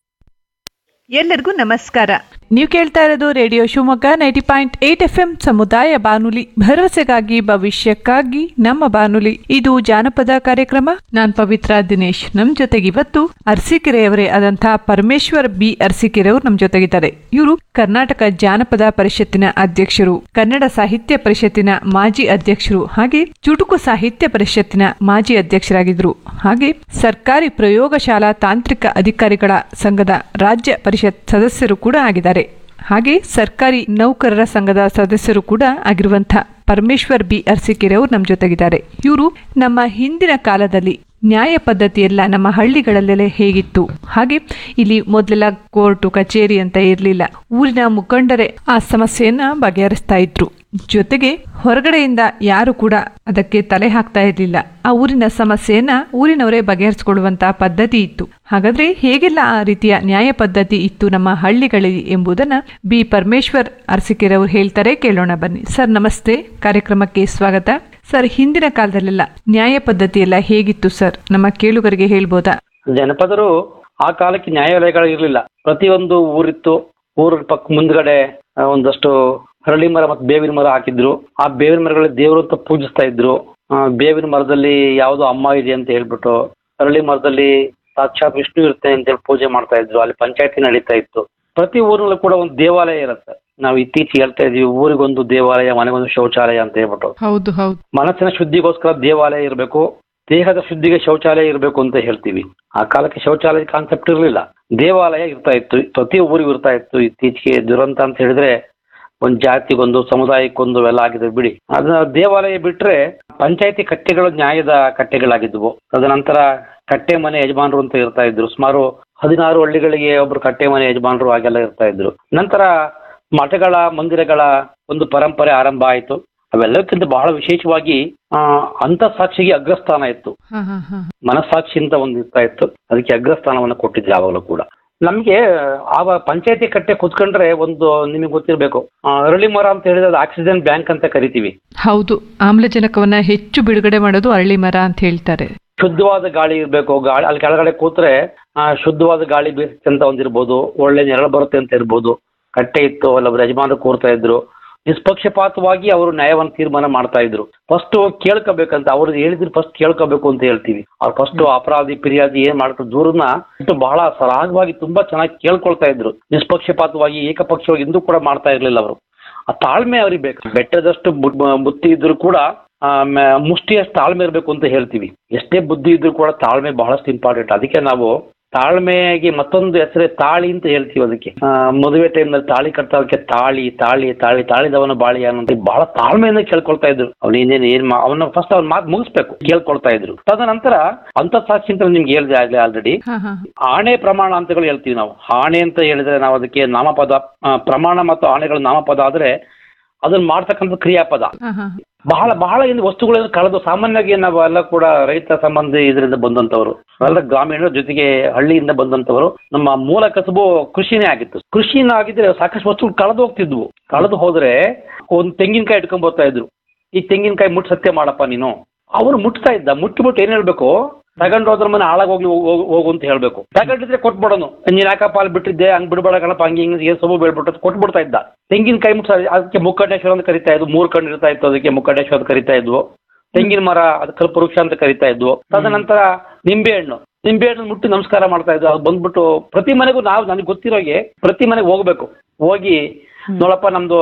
ಎಲ್ಲರಿಗೂ ನಮಸ್ಕಾರ ನೀವು ಕೇಳ್ತಾ ಇರೋದು radio Shivamogga ninety point eight F M ಸಮುದಾಯ ಬಾನುಲಿ ಭರವಸೆಗಾಗಿ ಭವಿಷ್ಯಕ್ಕಾಗಿ ನಮ್ಮ ಬಾನುಲಿ ಇದು ಜಾನಪದ ಕಾರ್ಯಕ್ರಮ ನಾನ್ ಪವಿತ್ರ ದಿನೇಶ್ ನಮ್ ಜೊತೆಗೆ ಇವತ್ತು ಅರಸೀಕೆರೆಯವರೇ ಆದಂತಹ ಪರಮೇಶ್ವರ್ ಬಿ ಅರಸೀಕೆರೆಯವರು ನಮ್ ಜೊತೆಗಿದ್ದಾರೆ ಇವರು ಕರ್ನಾಟಕ ಜಾನಪದ ಪರಿಷತ್ತಿನ ಅಧ್ಯಕ್ಷರು ಕನ್ನಡ ಸಾಹಿತ್ಯ ಪರಿಷತ್ತಿನ ಮಾಜಿ ಅಧ್ಯಕ್ಷರು ಹಾಗೆ ಚುಟುಕು ಸಾಹಿತ್ಯ ಪರಿಷತ್ತಿನ ಮಾಜಿ ಅಧ್ಯಕ್ಷರಾಗಿದ್ರು ಹಾಗೆ ಸರ್ಕಾರಿ ಪ್ರಯೋಗಶಾಲಾ ತಾಂತ್ರಿಕ ಅಧಿಕಾರಿಗಳ ಸಂಘದ ರಾಜ್ಯ ಪರಿಷತ್ ಸದಸ್ಯರು ಕೂಡ ಆಗಿದ್ದಾರೆ ಹಾಗೆ ಸರ್ಕಾರಿ ನೌಕರರ ಸಂಘದ ಸದಸ್ಯರು ಕೂಡ ಆಗಿರುವಂತಹ ಪರಮೇಶ್ವರ್ ಬಿ ಅರಸೀಕೆರೆ ಅವರು ನಮ್ಮ ಜೊತೆಗಿದ್ದಾರೆ ಇವರು ನಮ್ಮ ಹಿಂದಿನ ಕಾಲದಲ್ಲಿ ನ್ಯಾಯ ಪದ್ಧತಿ ಎಲ್ಲ ನಮ್ಮ ಹಳ್ಳಿಗಳಲ್ಲೆಲ್ಲ ಹೇಗಿತ್ತು ಹಾಗೆ ಇಲ್ಲಿ ಮೊದಲೆಲ್ಲ ಕೋರ್ಟು ಕಚೇರಿ ಅಂತ ಇರಲಿಲ್ಲ ಊರಿನ ಮುಖಂಡರೇ ಆ ಸಮಸ್ಯೆಯನ್ನ ಬಗೆಹರಿಸ್ತಾ ಇದ್ರು ಜೊತೆಗೆ ಹೊರಗಡೆಯಿಂದ ಯಾರು ಕೂಡ ಅದಕ್ಕೆ ತಲೆ ಹಾಕ್ತಾ ಇರಲಿಲ್ಲ ಆ ಊರಿನ ಸಮಸ್ಯೆಯನ್ನ ಊರಿನವರೇ ಬಗೆಹರಿಸಿಕೊಳ್ಳುವಂತಹ ಪದ್ಧತಿ ಇತ್ತು ಹಾಗಾದ್ರೆ ಹೇಗೆಲ್ಲ ಆ ರೀತಿಯ ನ್ಯಾಯ ಪದ್ಧತಿ ಇತ್ತು ನಮ್ಮ ಹಳ್ಳಿಗಳಲ್ಲಿ ಎಂಬುದನ್ನ ಬಿ ಪರಮೇಶ್ವರ್ ಅರಸಿಕೆರೆ ಅವರು ಹೇಳ್ತಾರೆ ಕೇಳೋಣ ಬನ್ನಿ ಸರ್ ನಮಸ್ತೆ ಕಾರ್ಯಕ್ರಮಕ್ಕೆ ಸ್ವಾಗತ ಸರ್ ಹಿಂದಿನ ಕಾಲದಲ್ಲೆಲ್ಲ ನ್ಯಾಯ ಪದ್ಧತಿ ಎಲ್ಲ ಹೇಗಿತ್ತು ಸರ್ ನಮ್ಮ ಕೇಳುಗರಿಗೆ ಹೇಳ್ಬೋದಾ ಜನಪದರು ಆ ಕಾಲಕ್ಕೆ ನ್ಯಾಯಾಲಯಗಳು ಇರಲಿಲ್ಲ ಪ್ರತಿಯೊಂದು ಊರಿತ್ತು ಊರ ಪಕ್ಕ ಮುಂದ್ಗಡೆ ಆ, ಒಂದಷ್ಟು ಹರಳಿ ಮರ ಮತ್ತು ಬೇವಿನ ಮರ ಹಾಕಿದ್ರು ಆ ಬೇವಿನ ಮರಗಳಲ್ಲಿ ದೇವರು ಅಂತ ಪೂಜಿಸ್ತಾ ಇದ್ರು ಆ, ಬೇವಿನ ಮರದಲ್ಲಿ ಯಾವುದೋ ಅಮ್ಮ ಇದೆ ಅಂತ ಹೇಳ್ಬಿಟ್ಟು ಹರಳಿ ಮರದಲ್ಲಿ ಸಾಕ್ಷಾತ್ ವಿಷ್ಣು ಇರುತ್ತೆ ಅಂತ ಹೇಳಿ ಪೂಜೆ ಮಾಡ್ತಾ ಇದ್ರು ಅಲ್ಲಿ ಪಂಚಾಯತಿ ನಡೀತಾ ಇತ್ತು ಪ್ರತಿ ಊರಲ್ಲೂ ಕೂಡ ಒಂದು ದೇವಾಲಯ ಇರುತ್ತೆ ನಾವು ಇತ್ತೀಚೆಗೆ ಹೇಳ್ತಾ ಇದೀವಿ ಊರಿಗೊಂದು ದೇವಾಲಯ ಮನೆಗೊಂದು ಶೌಚಾಲಯ ಅಂತ ಹೇಳ್ಬಿಟ್ಟು ಹೌದು ಹೌದು ಮನಸ್ಸಿನ ಶುದ್ಧಿಗೋಸ್ಕರ ದೇವಾಲಯ ಇರಬೇಕು ದೇಹದ ಶುದ್ಧಿಗೆ ಶೌಚಾಲಯ ಇರಬೇಕು ಅಂತ ಹೇಳ್ತೀವಿ ಆ ಕಾಲಕ್ಕೆ ಶೌಚಾಲಯ ಕಾನ್ಸೆಪ್ಟ್ ಇರಲಿಲ್ಲ ದೇವಾಲಯ ಇರ್ತಾ ಇತ್ತು ಪ್ರತಿ ಊರಿಗೂ ಇರ್ತಾ ಇತ್ತು ಇತ್ತೀಚೆಗೆ ದುರಂತ ಅಂತ ಹೇಳಿದ್ರೆ ಒಂದ್ ಜಾತಿಗೊಂದು ಸಮುದಾಯಕ್ಕೊಂದು ಎಲ್ಲ ಆಗಿದೆ ಬಿಡಿ ಅದನ್ನ ದೇವಾಲಯ ಬಿಟ್ರೆ ಪಂಚಾಯತಿ ಕಟ್ಟೆಗಳು ನ್ಯಾಯದ ಕಟ್ಟೆಗಳಾಗಿದ್ವು ತದನಂತರ ಕಟ್ಟೆ ಮನೆ ಯಜಮಾನರು ಅಂತ ಇರ್ತಾ ಇದ್ರು ಸುಮಾರು ಹದಿನಾರು ಹಳ್ಳಿಗಳಿಗೆ ಒಬ್ರು ಕಟ್ಟೆ ಮನೆ ಯಜಮಾನರು ಹಾಗೆಲ್ಲ ಇರ್ತಾ ಇದ್ರು ನಂತರ ಮಠಗಳ ಮಂದಿರಗಳ ಒಂದು ಪರಂಪರೆ ಆರಂಭ ಆಯಿತು ಅವೆಲ್ಲಕ್ಕಿಂತ ಬಹಳ ವಿಶೇಷವಾಗಿ ಆ ಅಂತಃಸಾಕ್ಷಿಗೆ ಅಗ್ರಸ್ಥಾನ ಇತ್ತು ಹಾ ಹಾ ಹಾ ಮನಸ್ಸಾಕ್ಷಿ ಅಂತ ಒಂದು ಇರ್ತಾ ಇತ್ತು ಅದಕ್ಕೆ ಅಗ್ರಸ್ಥಾನವನ್ನು ಕೊಟ್ಟಿದ್ರು ಯಾವಾಗಲೂ ಕೂಡ ನಮಗೆ ಆವ ಪಂಚಾಯತಿ ಕಟ್ಟೆ ಕುತ್ಕೊಂಡ್ರೆ ಒಂದು ನಿಮಗೆ ಗೊತ್ತಿರಬೇಕು ಅರಳಿ ಮರ ಅಂತ ಹೇಳಿದ್ರೆ ಅದು ಆಕ್ಸಿಜನ್ ಬ್ಯಾಂಕ್ ಅಂತ ಕರಿತೀವಿ ಹೌದು ಆಮ್ಲಜನಕವನ್ನ ಹೆಚ್ಚು ಬಿಡುಗಡೆ ಮಾಡೋದು ಅರಳಿ ಮರ ಅಂತ ಹೇಳ್ತಾರೆ ಶುದ್ಧವಾದ ಗಾಳಿ ಇರಬೇಕು ಗಾಳಿ ಅಲ್ಲಿ ಕೆಳಗಡೆ ಕೂತ್ರೆ ಆ, ಶುದ್ಧವಾದ ಗಾಳಿ ಬೀಸುತ್ತೆ ಅಂತ ಒಂದಿರ್ಬೋದು ಒಳ್ಳೆ ನೆರಳು ಬರುತ್ತೆ ಅಂತ ಇರ್ಬೋದು ಕಟ್ಟೆ ಇತ್ತು ಅಲ್ಲೊಬ್ರು ಯಜಮಾನರು ಕೂರ್ತಾ ಇದ್ರು ನಿಷ್ಪಕ್ಷಪಾತವಾಗಿ ಅವರು ನ್ಯಾಯವನ್ನು ತೀರ್ಮಾನ ಮಾಡ್ತಾ ಇದ್ರು ಫಸ್ಟ್ ಕೇಳ್ಕೋಬೇಕಂತ ಅವ್ರು ಹೇಳಿದ್ರು ಫಸ್ಟ್ ಕೇಳ್ಕೋಬೇಕು ಅಂತ ಹೇಳ್ತೀವಿ ಅವ್ರು ಫಸ್ಟ್ ಅಪರಾಧಿ ಫಿರ್ಯಾದಿ ಏನ್ ಮಾಡ್ತಾರೆ ದೂರನ್ನ ಇಟ್ಟು ಬಹಳ ಸರಾಗವಾಗಿ ತುಂಬಾ ಚೆನ್ನಾಗಿ ಕೇಳ್ಕೊಳ್ತಾ ಇದ್ರು ನಿಷ್ಪಕ್ಷಪಾತವಾಗಿ ಏಕಪಕ್ಷವಾಗಿ ಇಂದು ಕೂಡ ಮಾಡ್ತಾ ಇರ್ಲಿಲ್ಲ ಅವರು ಆ ತಾಳ್ಮೆ ಅವ್ರಿಗೆ ಬೇಕು ಬೆಟ್ಟದಷ್ಟು ಬು- ಬುದ್ಧಿ ಇದ್ರು ಕೂಡ ಆ, ಮ- ಮುಷ್ಟಿಯಷ್ಟು ತಾಳ್ಮೆ ಇರಬೇಕು ಅಂತ ಹೇಳ್ತೀವಿ ಎಷ್ಟೇ ಬುದ್ಧಿ ಇದ್ರೂ ಕೂಡ ತಾಳ್ಮೆ ಬಹಳಷ್ಟು ಇಂಪಾರ್ಟೆಂಟ್ ಅದಕ್ಕೆ ನಾವು ತಾಳ್ಮೆಗೆ ಮತ್ತೊಂದು ಹೆಸರೇ ತಾಳಿ ಅಂತ ಹೇಳ್ತೀವಿ ಅದಕ್ಕೆ ಆ, ಮದುವೆ ಟೈಮ್ನಲ್ಲಿ ತಾಳಿ ಕಟ್ಟೋದಕ್ಕೆ ತಾಳಿ ತಾಳಿ ತಾಳಿ ತಾಳಿದವನ ಬಾಳಿ ಅನ್ನೋದು ಬಹಳ ತಾಳ್ಮೆಯಿಂದ ಕೇಳ್ಕೊಳ್ತಾ ಇದ್ರು ಅವ್ನು ಏನೇನು ಏನ್ ಮಾ- ಅವನ್ನ ಫಸ್ಟ್ ಅವ್ನ ಮಾತು ಮುಗಿಸ್ಬೇಕು ಕೇಳ್ಕೊಳ್ತಾ ಇದ್ರು ತದನಂತರ ಅಂತಃಸಾಕ್ಷಿ ಅಂತ ನಿಮ್ಗೆ ಹೇಳಿದೆ ಆಗ್ಲೇ ಆಲ್ರೆಡಿ ಹಾ ಹಾ ಆಣೆ ಪ್ರಮಾಣ ಅಂತಗಳು ಹೇಳ್ತೀವಿ ನಾವು ಆಣೆ ಅಂತ ಹೇಳಿದ್ರೆ ನಾವು ಅದಕ್ಕೆ ನಾಮಪದ ಆ, ಪ್ರಮಾಣ ಮತ್ತು ಆಣೆಗಳು ನಾಮಪದ ಆದ್ರೆ ಅದನ್ನ ಮಾಡ್ತಕ್ಕಂಥ ಕ್ರಿಯಾಪದ ಹಾ ಹಾ ಬಹಳ ಬಹಳ ಇನ್ನು ವಸ್ತುಗಳನ್ನು ಕಳೆದು ಸಾಮಾನ್ಯವಾಗಿ ನಾವು ಎಲ್ಲ ಕೂಡ ರೈತ ಸಂಬಂಧಿ ಇದರಿಂದ ಬಂದಂತವರು ಎಲ್ಲ ಗ್ರಾಮೀಣ ಜೊತೆಗೆ ಹಳ್ಳಿಯಿಂದ ಬಂದಂತವರು ನಮ್ಮ ಮೂಲ ಕಸಬು ಕೃಷಿನೇ ಆಗಿತ್ತು ಕೃಷಿನ ಆಗಿದ್ರೆ ಸಾಕಷ್ಟು ವಸ್ತುಗಳು ಕಳೆದು ಹೋಗ್ತಿದ್ವು ಕಳೆದು ಹೋದ್ರೆ ಒಂದು ತೆಂಗಿನಕಾಯಿ ಇಟ್ಕೊಂಡ್ ಬರ್ತಾ ಇದ್ರು ಈ ತೆಂಗಿನಕಾಯಿ ಮುಟ್ಟು ಸತ್ಯ ಮಾಡಪ್ಪ ನೀನು ಅವನು ಮುಟ್ತಾ ಇದ್ದ ಮುಟ್ಬಿಟ್ಟು ಏನ್ ಹೇಳ್ಬೇಕು ತಗೊಂಡು ಹೋದ್ರ ಮನೆ ಹಾಳಾಗಿ ಹೋಗ್ಲಿ ಹೋಗು ಹೋಗು ಅಂತ ಹೇಳ್ಬೇಕು ತಗೊಂಡಿದ್ರೆ ಕೊಟ್ಬಿಡೋನು ನೀನ್ ಯಾಕಪ್ಪ ಅಲ್ಲಿ ಬಿಟ್ಟಿದ್ದೆ ಹಂಗ್ ಬಿಡ್ಬೇಡ ಕಣಪ್ಪ ಹಂಗೆ ಹಿಂಗೆ ಏನ್ ಸೊಬು ಬೆಳ್ಬಿಟ್ಟು ಕೊಟ್ಬಿಡ್ತಾ ಇದ್ದ ತೆಂಗಿನಕಾಯಿ ಮುಟ್ಸ ಅದಕ್ಕೆ ಮುಕ್ಕಟೇಶ್ವರ ಅಂತ ಕರಿತಾ ಇದ್ವು ಮೂರ್ ಕಣ್ಣು ಇರ್ತಾ ಇತ್ತು ಅದಕ್ಕೆ ಮುಕ್ಕಟೇಶ್ವರ ಅಂತ ಕರಿತಾ ಇದ್ವು ತೆಂಗಿನ ಮರ ಅದು ಕಲ್ಪವೃಕ್ಷ ಅಂತ ಕರಿತಾ ಇದ್ವು ತದನಂತರ ನಿಂಬೆ ಹಣ್ಣು ನಿಂಬೆ ಹಣ್ಣು ಮುಟ್ಟಿ ನಮಸ್ಕಾರ ಮಾಡ್ತಾ ಇದ್ವು ಅದು ಬಂದ್ಬಿಟ್ಟು ಪ್ರತಿ ಮನೆಗೂ ನಾವು ನನಗೆ ಗೊತ್ತಿರೋಗೆ ಪ್ರತಿ ಮನೆಗೆ ಹೋಗ್ಬೇಕು ಹೋಗಿ ನೋಡಪ್ಪ ನಮ್ದು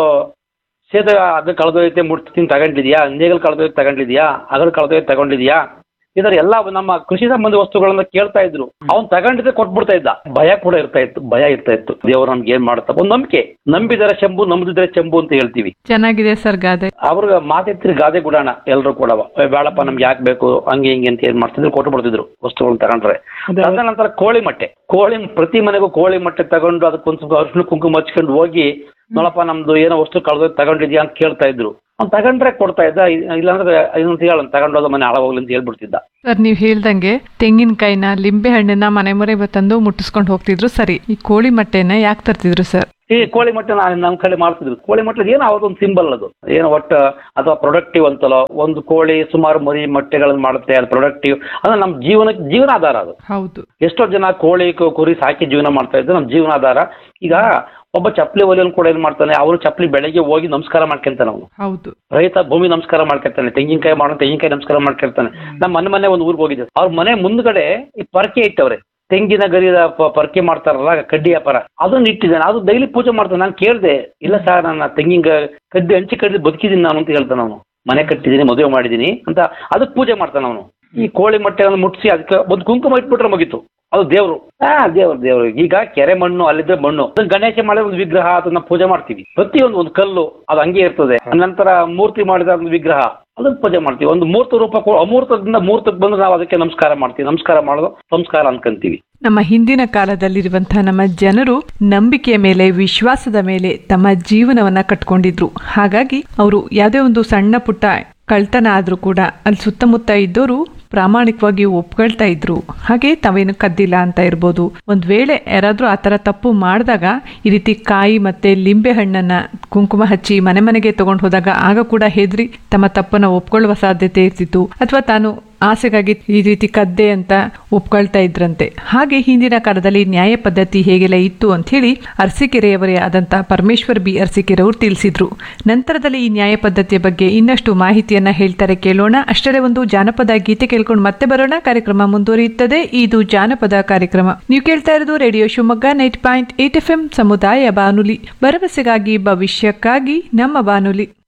ಸೇದ ಅದು ಕಳೆದೋಯ್ತೆ ಮುಟ್ತೀನಿ ತಗೊಂಡಿದ್ಯಾ ನೇಗಲ್ ಕಳೆದೋಯ್ತು ತಗೊಂಡಿದ್ಯಾ ಅಗಲ್ ಕಳೆದೋಯ್ತು ತಗೊಂಡಿದ್ಯಾ ಇದರ ಎಲ್ಲ ನಮ್ಮ ಕೃಷಿ ಸಂಬಂಧಿ ವಸ್ತುಗಳನ್ನ ಕೇಳ್ತಾ ಇದ್ರು ಅವ್ನ್ ತಗೊಂಡಿದ್ರೆ ಕೊಟ್ಬಿಡ್ತಾ ಇದ್ದ ಭಯ ಕೂಡ ಇರ್ತಾ ಇತ್ತು ಭಯ ಇರ್ತಾ ಇತ್ತು ದೇವ್ರು ನಮ್ಗೆ ಏನ್ ಮಾಡ್ತಾ ಒಂದು ನಂಬಿಕೆ ನಂಬಿದರೆ ಶಂಭು ನಂಬಿದ್ರೆ ಚೆಂಬು ಅಂತ ಹೇಳ್ತೀವಿ ಚೆನ್ನಾಗಿದೆ ಸರ್ ಗಾದೆ ಅವ್ರಿಗೆ ಮಾತೆತ್ತಿರಿ ಗಾದೆ ಗುಡಾಣ ಎಲ್ಲರೂ ಕೂಡ ಏ, ಬೇಡಪ್ಪ ನಮ್ಗೆ ಯಾಕೆ ಬೇಕು ಹಂಗೆ ಹಿಂಗೆ ಅಂತ ಏನ್ ಮಾಡ್ತಿದ್ರು ಕೊಟ್ಟು ಬಿಡ್ತಿದ್ರು ವಸ್ತುಗಳನ್ನ ತಗೊಂಡ್ರೆ ತದನಂತರ ಕೋಳಿ ಮೊಟ್ಟೆ ಕೋಳಿ ಪ್ರತಿ ಮನೆಗೂ ಕೋಳಿ ಮೊಟ್ಟೆ ತಗೊಂಡು ಅದಕ್ಕೊಂದ್ ಸ್ವಲ್ಪ ಅರ್ಶಿಣ ಕುಂಕುಮ ಹಚ್ಕೊಂಡು ಹೋಗಿ ನೋಡಪ್ಪ ನಮ್ದು ಏನೋ ವಸ್ತು ಕಳೆದು ತಗೊಂಡಿದ್ಯಾ ಅಂತ ಕೇಳ್ತಾ ಇದ್ರು ಅವ್ನು ತಗೊಂಡ್ರೆ ಕೊಡ್ತಾ ಇದ್ದ ಇ- ಇಲ್ಲಾಂದ್ರೆ ಇನ್ನೊಂದು ಹೇಳ ತಗೊಂಡೋದ ಮನೆ ಹಾಳಾಗೋಗ್ಲಿ ಅಂತ ಹೇಳ್ಬಿಡ್ತಿದ್ದ ಸರ್ ನೀವು ಹೇಳ್ದಂಗೆ ತೆಂಗಿನಕಾಯಿನ ಲಿಂಬೆ ಹಣ್ಣನ್ನ ಮನೆ ಮನೆ ತಂದು ಮುಟ್ಟಿಸ್ಕೊಂಡು ಹೋಗ್ತಿದ್ರು ಸರಿ ಈ ಕೋಳಿ ಮೊಟ್ಟೆನ ಯಾಕೆ ತರ್ತಿದ್ರು ಸರ್ ಈ ಕೋಳಿ ಮೊಟ್ಟೆ ನಾನು ನಮ್ಮ ಕಡೆ ಮಾಡ್ತಿದ್ರು ಕೋಳಿ ಮೊಟ್ಟೆ ಏನೋ ಅವತ್ತೊಂದು ಸಿಂಬಲ್ ಅದು ಏನೋ ಒಟ್ಟು ಅಥವಾ ಪ್ರೊಡಕ್ಟಿವ್ ಅಂತಲೋ ಒಂದು ಕೋಳಿ ಸುಮಾರು ಮರಿ ಮೊಟ್ಟೆಗಳನ್ನು ಮಾಡುತ್ತೆ ಅದು ಪ್ರೊಡಕ್ಟಿವ್ ಅಂದ್ರೆ ನಮ್ಮ ಜೀವನಕ್ಕೆ ಜೀವನಾಧಾರ ಅದು ಹೌದು ಎಷ್ಟೋ ಜನ ಕೋಳಿ ಕು- ಕುರಿ ಸಾಕಿ ಜೀವನ ಮಾಡ್ತಾ ಇದ್ದು ನಮ್ಮ ಜೀವನಾಧಾರ ಈಗ ಒಬ್ಬ ಚಪ್ಪಲಿ ಒಲಿಯನ್ ಕೂಡ ಏನ್ ಮಾಡ್ತಾನೆ ಅವನು ಚಪ್ಪಲಿ ಬೆಳಗ್ಗೆ ಹೋಗಿ ನಮಸ್ಕಾರ ಮಾಡ್ಕೊಂತಾನೆ ಅವನು ಹೌದು ರೈತ ಭೂಮಿ ನಮಸ್ಕಾರ ಮಾಡ್ಕೊಳ್ತಾನೆ ತೆಂಗಿನಕಾಯಿ ಮಾಡೋ ತೆಂಗಿನಕಾಯಿ ನಮಸ್ಕಾರ ಮಾಡ್ಕೊಳ್ತಾನೆ ನಮ್ಮ ಮನೆ ಮನೆ ಒಂದು ಊರಿಗೆ ಹೋಗಿದ್ದೆ ಅವ್ರ ಮನೆ ಮುಂದ್ಗಡೆ ಈ ಪರ್ಕೆ ಇಟ್ಟವ್ರೆ ತೆಂಗಿನ ಗರಿದ ಪ- ಪರ್ಕೆ ಮಾಡ್ತಾರಲ್ಲ ಕಡ್ಡಿ ವ್ಯಾಪಾರ ಅದನ್ನ ಇಟ್ಟಿದ್ದಾನೆ ಅದು ಡೈಲಿ ಪೂಜೆ ಮಾಡ್ತಾನೆ ನಾನು ಕೇಳಿದೆ ಇಲ್ಲ ಸರ್ ನನ್ನ ತೆಂಗಿನ ಗ- ಕಡ್ಡಿ ಹಂಚಿ ಕಡ್ಡಿ ಬದುಕಿದ್ದೀನಿ ನಾನು ಅಂತ ಹೇಳ್ತಾನೆ ಅವನು ಮನೆ ಕಟ್ಟಿದ್ದೀನಿ ಮದುವೆ ಮಾಡಿದ್ದೀನಿ ಅಂತ ಅದಕ್ಕೆ ಪೂಜೆ ಮಾಡ್ತಾನೆ ಅವನು ಈ ಕೋಳಿ ಮೊಟ್ಟೆಯನ್ನು ಮುಟ್ಟಿಸಿ ಅದಕ್ಕೆ ಒಂದು ಕುಂಕುಮ ಇಟ್ಬಿಟ್ರೆ ಮುಗೀತು ಅದು ದೇವ್ರು ಹಾ ದೇವ್ರು ದೇವ್ರು ಈಗ ಕೆರೆ ಮಣ್ಣು ಅಲ್ಲಿದ್ರೆ ಮಣ್ಣು ಅದನ್ನ ಗಣೇಶ ಮಾಡಿ ಒಂದು ವಿಗ್ರಹ ಅದನ್ನ ಪೂಜೆ ಮಾಡ್ತೀವಿ ಪ್ರತಿಯೊಂದು ಒಂದು ಕಲ್ಲು ಅದು ಹಂಗೆ ಇರ್ತದೆ ನಂತರ ಮೂರ್ತಿ ಮಾಡಿದ ಒಂದು ವಿಗ್ರಹ ಅದನ್ನ ಪೂಜೆ ಮಾಡ್ತೀವಿ ಒಂದು ಮೂರ್ತ ರೂಪ ಕೊ- ಅಮೂರ್ತದಿಂದ ಮೂರ್ತಕ್ಕೆ ಬಂದ್ರೆ ನಾವು ಅದಕ್ಕೆ ನಮಸ್ಕಾರ ಮಾಡ್ತೀವಿ ನಮಸ್ಕಾರ ಮಾಡೋದು ಸಂಸ್ಕಾರ ಅನ್ಕೊಂತೀವಿ ನಮ್ಮ ಹಿಂದಿನ ಕಾಲದಲ್ಲಿರುವಂತಹ ನಮ್ಮ ಜನರು ನಂಬಿಕೆಯ ಮೇಲೆ ವಿಶ್ವಾಸದ ಮೇಲೆ ತಮ್ಮ ಜೀವನವನ್ನ ಕಟ್ಕೊಂಡಿದ್ರು ಹಾಗಾಗಿ ಅವರು ಯಾವುದೇ ಒಂದು ಸಣ್ಣ ಪುಟ್ಟ ಕಳ್ತನ ಆದ್ರೂ ಕೂಡ ಅಲ್ಲಿ ಸುತ್ತಮುತ್ತ ಇದ್ದವರು ಪ್ರಾಮಾಣಿಕವಾಗಿ ಒಪ್ಕೊಳ್ತಾ ಇದ್ರು ಹಾಗೆ ತಾವೇನು ಕದ್ದಿಲ್ಲ ಅಂತ ಇರ್ಬೋದು ಒಂದ್ ವೇಳೆ ಯಾರಾದ್ರೂ ಆ ಥರ ತಪ್ಪು ಮಾಡಿದಾಗ ಈ ರೀತಿ ಕಾಯಿ ಮತ್ತೆ ಲಿಂಬೆ ಹಣ್ಣನ್ನ ಕುಂಕುಮ ಹಚ್ಚಿ ಮನೆ ಮನೆಗೆ ತಗೊಂಡು ಹೋದಾಗ ಆಗ ಕೂಡ ಹೆದರಿ ತಮ್ಮ ತಪ್ಪನ್ನ ಒಪ್ಕೊಳ್ಳುವ ಸಾಧ್ಯತೆ ಇರ್ತಿತ್ತು ಅಥವಾ ತಾನು ಆಸೆಗಾಗಿ ಈ ರೀತಿ ಕದ್ದೆ ಅಂತ ಒಪ್ಕೊಳ್ತಾ ಇದ್ರಂತೆ ಹಾಗೆ ಹಿಂದಿನ ಕಾಲದಲ್ಲಿ ನ್ಯಾಯ ಪದ್ಧತಿ ಹೇಗೆಲ್ಲ ಇತ್ತು ಅಂತ ಹೇಳಿ ಅರಸೀಕೆರೆಯವರೇ ಆದಂತಹ ಪರಮೇಶ್ವರ್ ಬಿ ಅರಸೀಕೆರೆಯವರು ತಿಳಿಸಿದ್ರು ನಂತರದಲ್ಲಿ ಈ ನ್ಯಾಯ ಪದ್ಧತಿಯ ಬಗ್ಗೆ ಇನ್ನಷ್ಟು ಮಾಹಿತಿಯನ್ನ ಹೇಳ್ತಾರೆ ಕೇಳೋಣ ಅಷ್ಟರೇ ಒಂದು ಜಾನಪದ ಗೀತೆ ಕೇಳ್ಕೊಂಡು ಮತ್ತೆ ಬರೋಣ ಕಾರ್ಯಕ್ರಮ ಮುಂದುವರಿಯುತ್ತದೆ ಇದು ಜಾನಪದ ಕಾರ್ಯಕ್ರಮ ನೀವು ಕೇಳ್ತಾ ಇರೋದು radio Shivamogga ninety point eight F M ಸಮುದಾಯ ಬಾನುಲಿ ಭರವಸೆಗಾಗಿ ಭವಿಷ್ಯಕ್ಕಾಗಿ ನಮ್ಮ ಬಾನುಲಿ